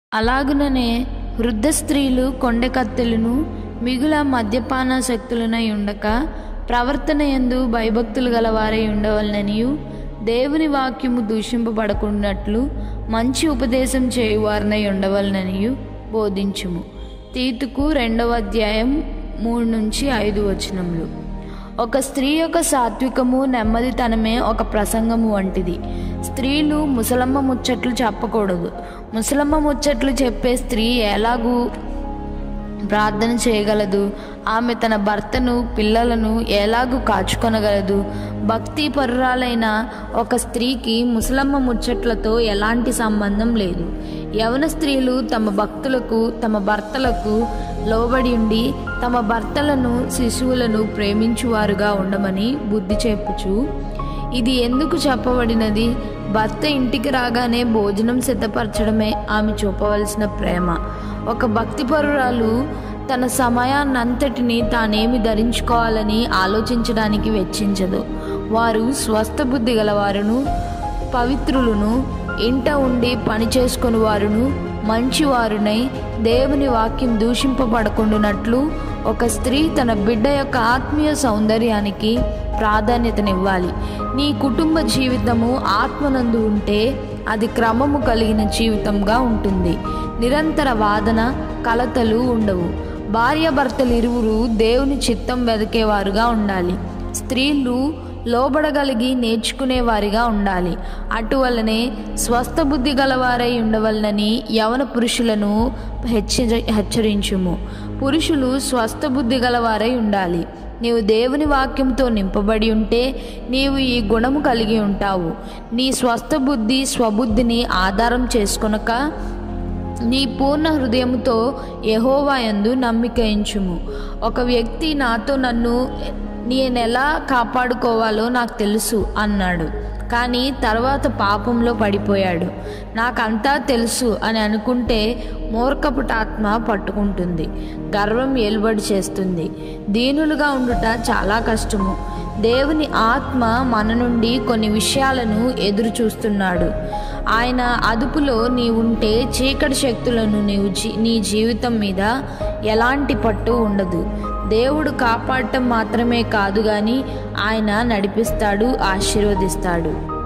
అలాగుననే వృద్ధ స్త్రీలు కొండెకత్తెలను మిగుల మద్యపానాసక్తులనై ఉండక ప్రవర్తన యందు భయభక్తులు గలవారై ఉండవలననియు దేవుని వాక్యము దూషింపబడకున్నట్లు మంచి ఉపదేశం చేయువారనై ఉండవలననియు బోధించుము తీతుకు రెండవ అధ్యాయం మూడు నుంచి ఐదు వచనములు ఒక స్త్రీ యొక్క సాత్వికము నెమ్మదితనమే ఒక ప్రసంగము వంటిది స్త్రీలు ముసలమ్మ ముచ్చట్లు చెప్పకూడదు ముసలమ్మ ముచ్చట్లు చెప్పే స్త్రీ ఎలాగూ ప్రార్థన చేయగలదు ఆమె తన భర్తను పిల్లలను ఎలాగూ కాచుకొనగలదు భక్తి పరురాలైన ఒక స్త్రీకి ముసలమ్మ ముచ్చట్లతో ఎలాంటి సంబంధం లేదు యవన స్త్రీలు తమ భక్తులకు తమ భర్తలకు లోబడి ఉండి తమ భర్తలను శిశువులను ప్రేమించువారుగా ఉండమని బుద్ధి చెప్పుచు ఇది ఎందుకు చెప్పబడినది భర్త ఇంటికి రాగానే భోజనం సిద్ధపరచడమే ఆమె చూపవలసిన ప్రేమ ఒక భక్తిపరురాలు తన సమయాన్నంతటిని తానేమి ధరించుకోవాలని ఆలోచించడానికి వెచ్చించదు వారు స్వస్థ బుద్ధి గలవారును పవిత్రులను ఇంట ఉండి పని చేసుకుని వారును మంచివారునై దేవుని వాక్యం దూషింపబడకుండానట్లు ఒక స్త్రీ తన బిడ్డ యొక్క ఆత్మీయ సౌందర్యానికి ప్రాధాన్యతనివ్వాలి నీ కుటుంబ జీవితము ఆత్మనందు ఉంటే అది క్రమము కలిగిన జీవితంగా ఉంటుంది నిరంతర వాదన కలతలు ఉండవు భార్యాభర్తలు ఇరువురు దేవుని చిత్తం వెదకేవారుగా ఉండాలి స్త్రీలు లోబడగలిగి నేర్చుకునేవారిగా ఉండాలి అటువలనే స్వస్థ బుద్ధి గలవారై ఉండవలనని యవన పురుషులను హెచ్చ హెచ్చరించుము పురుషులు స్వస్థ బుద్ధి గలవారై ఉండాలి నీవు దేవుని వాక్యంతో నింపబడి ఉంటే నీవు ఈ గుణము కలిగి ఉంటావు నీ స్వస్థ బుద్ధి స్వబుద్ధిని ఆధారం చేసుకొనక నీ పూర్ణ హృదయముతో యహోవాయందు నమ్మిక ఎంచుము ఒక వ్యక్తి నాతో నన్ను నేనెలా కాపాడుకోవాలో నాకు తెలుసు అన్నాడు కానీ తర్వాత పాపంలో పడిపోయాడు నాకంతా తెలుసు అని అనుకుంటే మూర్ఖపుటాత్మ పట్టుకుంటుంది గర్వం ఏలుబడి చేస్తుంది దీనులుగా ఉండుట చాలా కష్టము దేవుని ఆత్మ మన నుండి కొన్ని విషయాలను ఎదురు చూస్తున్నాడు ఆయన అదుపులో నీ ఉంటే చీకటి శక్తులను నీవు జీ నీ జీవితం మీద ఎలాంటి పట్టు ఉండదు దేవుడు కాపాడటం మాత్రమే కాదు కానీ ఆయన నడిపిస్తాడు ఆశీర్వదిస్తాడు